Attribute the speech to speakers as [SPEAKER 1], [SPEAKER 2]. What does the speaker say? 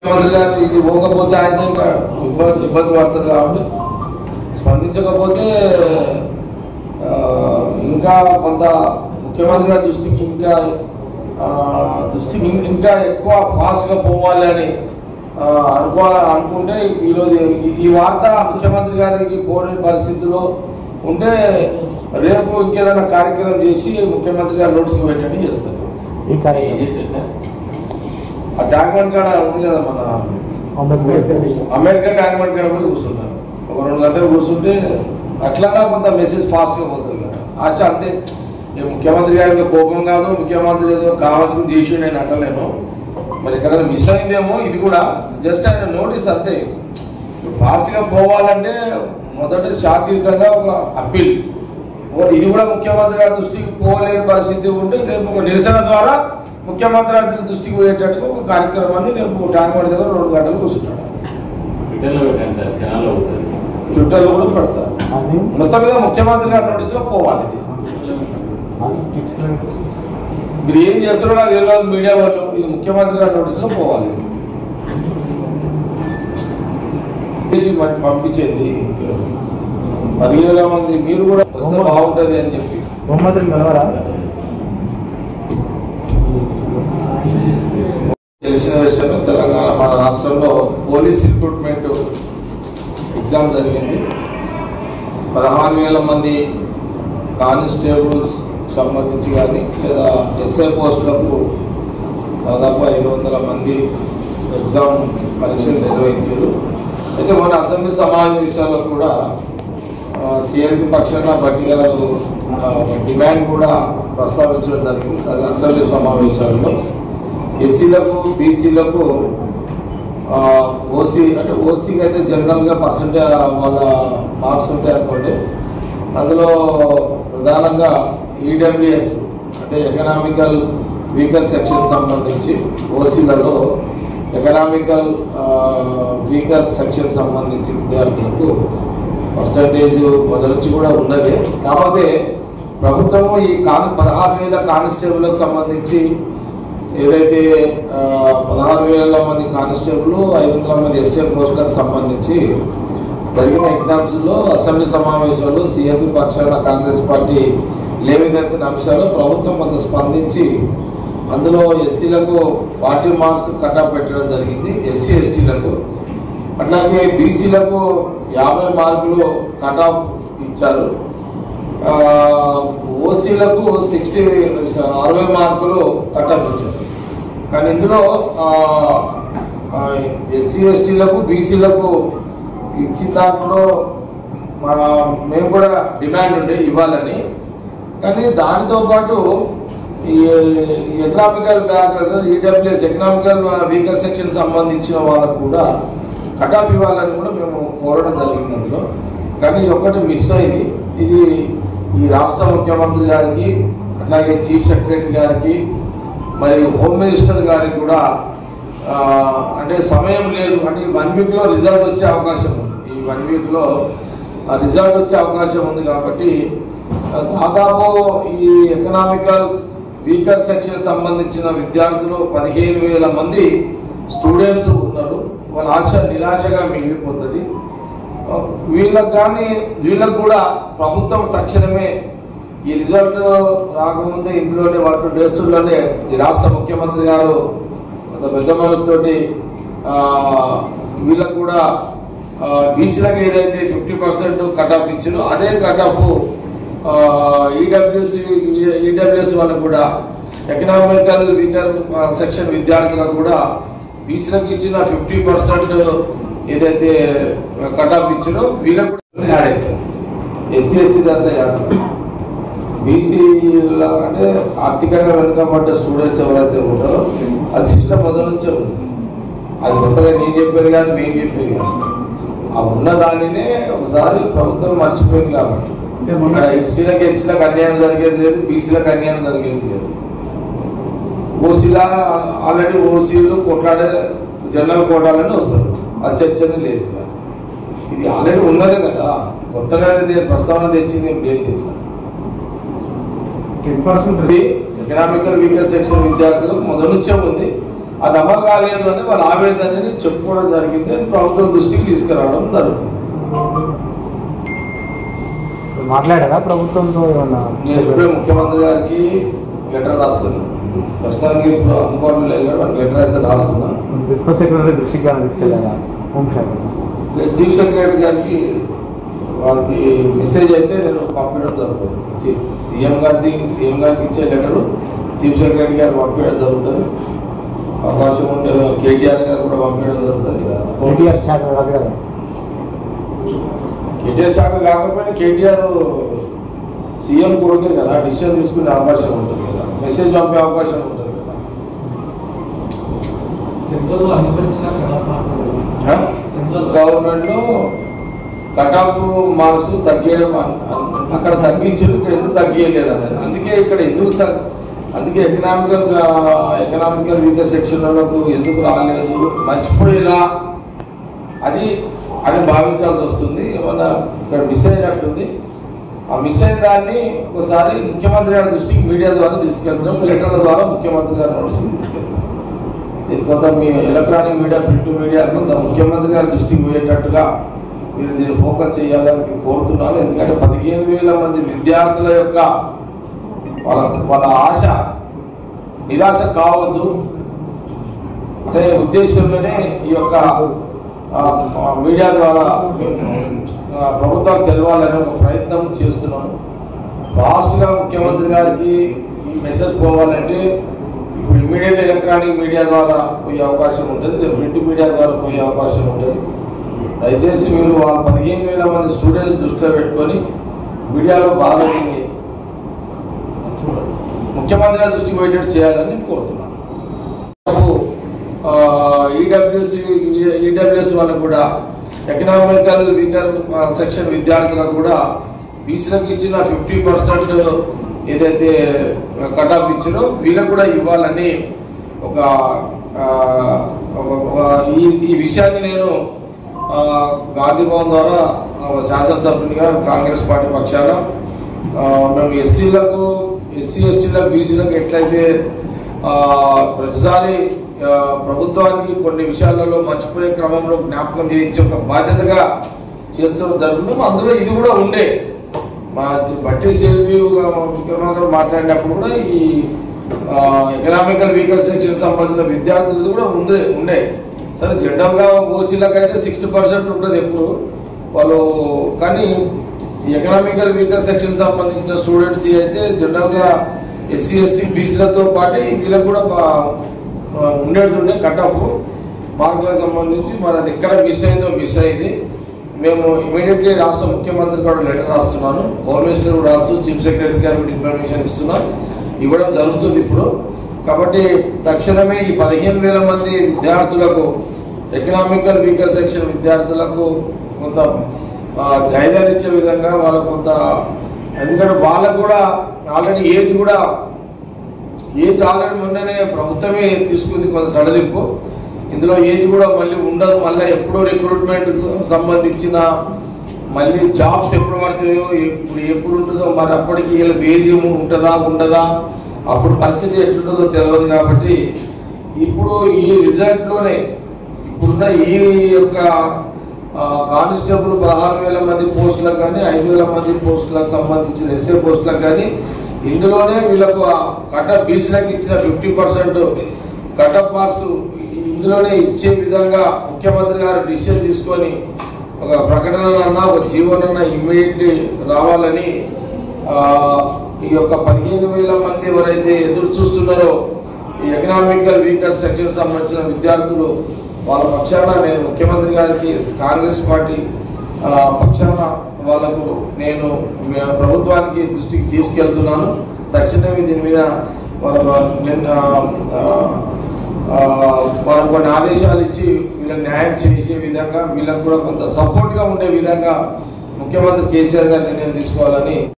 [SPEAKER 1] ముఖ్యమంత్రి గారు ఇది పోకపోతే ఆయన ఇంకా ఇబ్బంది ఇబ్బంది పడతారు కాబట్టి స్పందించకపోతే ఆ, ఇంకా కొంత ముఖ్యమంత్రి గారి దృష్టికి ఇంకా ఆ, దృష్టికి ఇం- ఇంకా ఎక్కువ ఫాస్ట్గా పోవాలి అని ఆ, అనుకోవాలి అనుకుంటే ఈరోజు ఈ- ఈ వార్త ముఖ్యమంత్రి గారికి పోని పరిస్థితిలో ఉంటే రేపు ఇంకేదైనా కార్యక్రమం చేసి ముఖ్యమంత్రి గారు నోటీసులు పెట్టండి చేస్తారు
[SPEAKER 2] ఈ
[SPEAKER 3] ఏం
[SPEAKER 2] కార్యక్రమం
[SPEAKER 3] చేశారు సార్
[SPEAKER 1] ఆ డాక్యుమెంట్ కాడ ఉంది కదా మన
[SPEAKER 2] అంబేద్కర్
[SPEAKER 1] అమెరికా డాక్యుమెంట్ కాడ పోయి కూర్చుంటారు ఒక రెండు గంటలు కూర్చుంటే అట్లన్నా కొంత మెసేజ్ ఫాస్ట్గా పోతుంది కదా అచ్చా అంతే ఈ ముఖ్యమంత్రి గారి మీద కోపం కాదు ముఖ్యమంత్రి ఏదో కావాల్సింది చేసి నేను అంటలేను మరి ఎక్కడ మిస్ అయిందేమో ఇది కూడా జస్ట్ ఆయన నోటీస్ అంతే ఫాస్ట్గా పోవాలంటే మొదటి శాంతియుతంగా ఒక అప్పీల్ ఒకటి ఇది కూడా ముఖ్యమంత్రి గారి దృష్టికి పోలేని పరిస్థితి ఉంటే రేపు ఒక నిరసన ద్వారా ముఖ్యమంత్రి గారి దృష్టికి పోయేటట్టుగా ఒక కార్యక్రమాన్ని రేపు డాక్యుమెంట్ దగ్గర రెండు గంటలు కూర్చుంటాడు
[SPEAKER 3] ట్విట్టర్లో పెట్టండి సార్ క్షణాల్లో ఉంటుంది
[SPEAKER 1] ట్విట్టర్లో కూడా పెడతారు
[SPEAKER 2] అది
[SPEAKER 1] మొత్తం మీద ముఖ్యమంత్రి గారి నోటీసులో పోవాలి ఇది
[SPEAKER 2] అది టిక్స్
[SPEAKER 1] మీరు ఏం చేస్తారో నాకు తెలియదు మీడియా వాళ్ళు ఇది ముఖ్యమంత్రి గారి నోటీసులో పోవాలి చేసి మనకి పంపించేది పదివేల మంది మీరు కూడా వస్తే బాగుంటుంది అని చెప్పి
[SPEAKER 2] బొమ్మతులు కలవరా
[SPEAKER 1] తెలిసిన విషయమే తెలంగాణ మన రాష్ట్రంలో పోలీస్ రిక్రూట్మెంట్ ఎగ్జామ్ జరిగింది పదహారు వేల మంది కానిస్టేబుల్స్ సంబంధించి కానీ లేదా ఎస్ఐ పోస్టులకు దాదాపు ఐదు వందల మంది ఎగ్జామ్ పరీక్షలు నిర్వహించారు అయితే మన అసెంబ్లీ సమావేశాల్లో కూడా సిఎల్పి పక్షాన భట్టి గారు ఆ, డిమాండ్ కూడా ప్రస్తావించడం జరిగింది స- అసెంబ్లీ సమావేశాల్లో ఎస్సీలకు బీసీలకు ఓసీ అంటే ఓసీకి అయితే జనరల్గా పర్సంటేజ్ వాళ్ళ మార్క్స్ ఉంటాయి అనుకోండి అందులో ప్రధానంగా ఈడబ్ల్యూఎస్ అంటే ఎకనామికల్ వీకర్ సెక్షన్ సంబంధించి ఓసీలలో ఎకనామికల్ వీకర్ సెక్షన్ సంబంధించి విద్యార్థులకు పర్సంటేజ్ మొదటి నుంచి కూడా ఉన్నది కాకపోతే ప్రభుత్వము ఈ కాని పదహారు వేల కానిస్టేబుల్కి సంబంధించి ఏదైతే ఆ, పదహారు వేల మంది కానిస్టేబుల్ ఐదు వందల మంది ఎస్ఏ పోస్టులకు సంబంధించి జరిగిన ఎగ్జామ్స్లో అసెంబ్లీ సమావేశాల్లో సీఎంపీ పక్షాన కాంగ్రెస్ పార్టీ లేవనెత్తిన అంశాలు ప్రభుత్వం కొంత స్పందించి అందులో ఎస్సీలకు ఫార్టీ మార్క్స్ కట్ ఆఫ్ పెట్టడం జరిగింది ఎస్సీ ఎస్టీలకు అట్లాగే బీసీలకు యాభై మార్కులు కట్ ఆఫ్ ఇచ్చారు ఆ, ఓసీలకు సిక్స్టీ అరవై మార్కులు కట్ ఆఫ్ ఇచ్చారు కానీ ఇందులో ఎస్సీ ఎస్టీలకు బీసీలకు ఇచ్చిన దాంట్లో మా మేము కూడా డిమాండ్ ఉండే ఇవ్వాలని కానీ దానితో పాటు ఈ economical EWS economical weaker section సంబంధించిన వాళ్ళకు కూడా కట్ ఆఫ్ ఇవ్వాలని కూడా మేము కోరడం జరిగింది అందులో కానీ ఇది ఒకటి మిస్ అయింది ఇది ఈ రాష్ట్ర ముఖ్యమంత్రి గారికి అట్లాగే చీఫ్ సెక్రటరీ గారికి మరియు హోమ్ మినిస్టర్ గారికి కూడా ఆ, అంటే సమయం లేదు అంటే ఈ వన్ వీక్లో రిజల్ట్ వచ్చే అవకాశం ఉంది ఈ వన్ వీక్లో రిజల్ట్ వచ్చే అవకాశం ఉంది కాబట్టి ఆ, దాదాపు ఈ ఎకనామికల్ వీకర్ సెక్షన్ సంబంధించిన విద్యార్థులు పదిహేను వేల మంది స్టూడెంట్స్ ఉన్నారు వాళ్ళ ఆశ నిరాశగా మిగిలిపోతుంది ఆ, వీళ్ళకి కానీ వీళ్ళకు కూడా ప్రభుత్వం తక్షణమే ఈ రిజల్ట్ రాకముందే ఇందులోనే వన్ టూ డేస్లోనే ఈ రాష్ట్ర ముఖ్యమంత్రి గారు కొంత పెద్ద మనసుతోటి ఆ, వీళ్ళకు కూడా బీసీలకు ఏదైతే ఫిఫ్టీ పర్సెంట్ కట్ ఆఫ్ ఇచ్చిందో అదే కట్ ఆఫ్ ఈడబ్ల్యూసి ఈడబ్ల్యూఎస్ వాళ్ళకు కూడా ఎకనామికల్ వీకర్ సెక్షన్ విద్యార్థులకు కూడా బీసీలకు ఇచ్చిన ఫిఫ్టీ పర్సెంట్ ఏదైతే కట్ ఆఫ్ ఇచ్చిందో వీళ్ళకు కూడా యాడ్ అవుతుంది ఎస్సీ ఎస్టీ దాంట్లో యాడ్ అవుతుంది. బీసీలో అంటే ఆర్థికంగా వెనుకబడ్డ స్టూడెంట్స్ ఎవరైతే ఉంటారో అది సిస్టమ్ మొదటి నుంచే ఉంది అది కొత్తగా నేను చెప్పేది కాదు మేము చెప్పేది కాదు ఆ ఉన్న దానినే ఒకసారి ప్రభుత్వం మర్చిపోయింది కాబట్టి
[SPEAKER 2] అంటే మొన్న
[SPEAKER 1] ఇక్కడ ఎస్సీలకు ఎస్టీలకు అన్యాయం జరిగేది లేదు బీసీలకు అన్యాయం జరిగేది లేదు ఓసీలా ఆల్రెడీ ఓసీలు కొట్లాడే జనరల్ కోటాలని వస్తారు అది చర్చనే లేదు ఇది ఆల్రెడీ ఉన్నదే కదా కొత్తగా ఇది ప్రస్తావన తెచ్చింది ఏం లేదు ఇక్కడ.
[SPEAKER 2] టెన్ పర్సెంట్
[SPEAKER 1] ఇది ఎకనామికల్ వీకర్ సెక్షన్ విద్యార్థులకు మొదటి నుంచే ఉంది అది అమలు కాలేదు అని వాళ్ళ ఆవేదనని చెప్పుకోవడం జరిగింది అది ప్రభుత్వం దృష్టికి తీసుకురావడం జరుగుతుంది
[SPEAKER 2] మాట్లాడారా ప్రభుత్వంతో ఏమన్నా
[SPEAKER 1] నేను ఇప్పుడే ముఖ్యమంత్రి గారికి లెటర్ రాస్తున్నాను ప్రస్తుతానికి ఇప్పుడు అందుబాటులో లేదు కాబట్టి లెటర్ అయితే రాస్తున్నాను
[SPEAKER 2] ప్రిన్సిపల్ సెక్రటరీ దృష్టికి కానీ తీసుకెళ్ళారా హోంశాఖ
[SPEAKER 1] లేదు, చీఫ్ సెక్రటరీ గారికి వాళ్ళకి మెసేజ్ అయితే నేను పంపించడం జరుగుతుంది చీఫ్ సీఎం గారికి సీఎం గారికి ఇచ్చే లెటరు చీఫ్ సెక్రటరీ గారికి పంపించడం జరుగుతుంది అవకాశం ఉంటే కేటీఆర్ గారు కూడా పంపించడం జరుగుతుంది
[SPEAKER 2] కేటీఆర్ శాఖ కాదు కదా
[SPEAKER 1] కేటీఆర్ శాఖ కాకపోయినా కేటీఆర్ సీఎం కొడుకే కదా డిసిషన్ తీసుకునే అవకాశం ఉంటుంది కదా మెసేజ్ పంపే అవకాశం ఉంటుంది కదా
[SPEAKER 4] సెంట్రల్ అన్ని పరీక్షలు కదా central
[SPEAKER 1] government cut off marks తగ్గియడం అన్- అన్- అక్కడ తగ్గించారు ఇక్కడ ఎందుకు తగ్గియలేదు అనేది అందుకే ఇక్కడ ఎందుకు తగ్- అందుకే ఎకనామికల్ ఎకనామికల్ వీకర్ సెక్షన్లకు ఎందుకు రాలేదు మర్చిపోయిరా అది అని భావించాల్సి వస్తుంది ఏమన్నా ఇక్కడ మిస్ అయినట్టుంది ఆ మిస్ అయిన దాన్ని ఒకసారి ముఖ్యమంత్రి గారి దృష్టికి మీడియా ద్వారా తీసుకెళ్తున్నాం లెటర్ల ద్వారా ముఖ్యమంత్రి గారి నోటీస్కి తీసుకెళ్తున్నాం ఇది కొంత మీ ఎలక్ట్రానిక్ మీడియా ప్రింట్ మీడియా కొంత ముఖ్యమంత్రి గారి దృష్టికి పోయేటట్టుగా మీరు దీన్ని ఫోకస్ చేయాలని మీకు కోరుతున్నాను ఎందుకంటే పదిహేను వేల మంది విద్యార్థుల యొక్క వాళ్ళ వాళ్ళ ఆశ నిరాశ కావద్దు అనే ఉద్దేశంలోనే ఈ యొక్క ఆ, ఆ, మీడియా ద్వారా ఆ, ప్రభుత్వం తెలవాలనే ఒక ప్రయత్నం చేస్తున్నాం ఫాస్ట్గా ముఖ్యమంత్రి గారికి ఈ మెసేజ్ పోవాలంటే ఇప్పుడు ఇమీడియట్ ఎలక్ట్రానిక్ మీడియా ద్వారా పోయే అవకాశం ఉంటుంది రేపు ప్రింట్ మీడియా ద్వారా పోయే అవకాశం ఉంటుంది దయచేసి మీరు ఆ పదిహేను వేల మంది స్టూడెంట్స్ దృష్టిలో పెట్టుకొని మీడియాలో బాగా దీన్ని ముఖ్యమంత్రి గారి దృష్టికి పోయేటట్టు చేయాలని కోరుతున్నాను ఈడబ్ల్యూసి ఈడబ్ల్యూఎస్ వాళ్ళకు కూడా ఎకనామికల్ వీకర్ సెక్షన్ విద్యార్థులకు కూడా బీసీలకు ఇచ్చిన ఫిఫ్టీ పర్సెంట్ ఏదైతే కట్ ఆఫ్ ఇచ్చారో వీళ్ళకు కూడా ఇవ్వాలని ఒక ఆ, ఒక- ఒక- ఈ ఈ విషయాన్ని నేను ఆ, గాంధీ భవన్ ద్వారా ఆ, శాసనసభ్యునిగా కాంగ్రెస్ పార్టీ పక్షాన ఆ, మేము ఎస్సీలకు ఎస్సీ ఎస్టీలకు బీసీలకు ఎట్లయితే ఆ, ప్రతిసారి ఆ, ప్రభుత్వానికి కొన్ని విషయాలలో మర్చిపోయే క్రమంలో జ్ఞాపకం చేయించే ఒక బాధ్యతగా చేస్తున్న జరుగుతున్నాం అందులో ఇది కూడా ఉండే మా చి- బట్టి సెల్వి విక్రమార్క మాట్లాడినప్పుడు కూడా ఈ ఎకనామికల్ వీకర్ సెక్షన్ సంబంధించిన విద్యార్థులది కూడా ఉండే ఉండే సరే జనరల్గా ఓసీలకు అయితే సిక్స్టీ పర్సెంట్ ఉంటుంది ఎప్పుడు వాళ్ళు కానీ ఈ ఎకనామికల్ వీకర్ సెక్షన్ సంబంధించిన స్టూడెంట్స్ అయితే జనరల్గా ఎస్సీ ఎస్టీ బీసీలతో పాటు వీళ్ళకి కూడా బా- ఆ, ఉండేది ఉండే కట్ ఆఫ్ మార్కులకు సంబంధించి మరి అది ఎక్కడ మిస్ అయిందో మిస్ అయింది మేము ఇమీడియట్లీ రాష్ట్ర ముఖ్యమంత్రి కూడా లెటర్ రాస్తున్నాను హోమ్ మినిస్టర్ కూడా రాస్తూ చీఫ్ సెక్రటరీ గారికి కూడా ఇన్ఫర్మేషన్ ఇస్తున్నాం ఇవ్వడం జరుగుతుంది ఇప్పుడు కాబట్టి తక్షణమే ఈ పదిహేను వేల మంది విద్యార్థులకు ఎకనామికల్ వీకర్ సెక్షన్ విద్యార్థులకు కొంత ఆ, ధైర్యాన్ని ఇచ్చే విధంగా వాళ్ళకు కొంత ఎందుకంటే వాళ్ళకు కూడా ఆల్రెడీ ఏజ్ కూడా ఏజ్ ఆల్రెడీ మొన్ననే ప్రభుత్వమే తీసుకుంది కొంత సడలింపు ఇందులో ఏజ్ కూడా మళ్ళీ ఉండదు మళ్ళీ ఎప్పుడో రిక్రూట్మెంట్ సంబంధించిన మళ్ళీ జాబ్స్ ఎప్పుడు పడతాయో ఎప్పుడు ఎప్పుడు ఉంటుందో మరి అప్పటికి వీళ్ళ ఏజ్ ఉంటుందా ఉండదా అప్పుడు పరిస్థితి ఎట్లుంటుందో తెలియదు కాబట్టి ఇప్పుడు ఈ రిజల్ట్లోనే ఇప్పుడున్న ఈ యొక్క ఆ, కానిస్టేబుల్ పదహారు వేల మంది పోస్టులకు కానీ ఐదు వేల మంది పోస్టులకు సంబంధించిన ఎస్ఏ పోస్టులకు కానీ ఇందులోనే వీళ్ళకు కటప్ బీసీలకు ఇచ్చిన ఫిఫ్టీ పర్సెంట్ కటప్ మార్క్స్ ఇందులోనే ఇచ్చే విధంగా ముఖ్యమంత్రి గారు డిసిషన్ తీసుకొని ఒక ప్రకటనలన్నా ఒక జీవనన్నా ఇమ్మీడియట్లీ రావాలని ఆ, ఈ యొక్క పదిహేను వేల మంది ఎవరైతే ఎదురు చూస్తున్నారో ఈ ఎకనామికల్ వీకర్ సెక్షన్ సంబంధించిన విద్యార్థులు వాళ్ళ పక్షాన నేను ముఖ్యమంత్రి గారికి కాంగ్రెస్ పార్టీ ఆ, పక్షాన వాళ్ళకు నేను మీ ప్రభుత్వానికి దృష్టికి తీసుకెళ్తున్నాను తక్షణమే దీని మీద వాళ్ళ నిన్న ఆ, ఆ, వాళ్ళకు కొన్ని ఆదేశాలు ఇచ్చి వీళ్ళకి న్యాయం చేసే విధంగా వీళ్ళకు కూడా కొంత సపోర్ట్గా ఉండే విధంగా ముఖ్యమంత్రి కేసీఆర్ గారు నిర్ణయం తీసుకోవాలని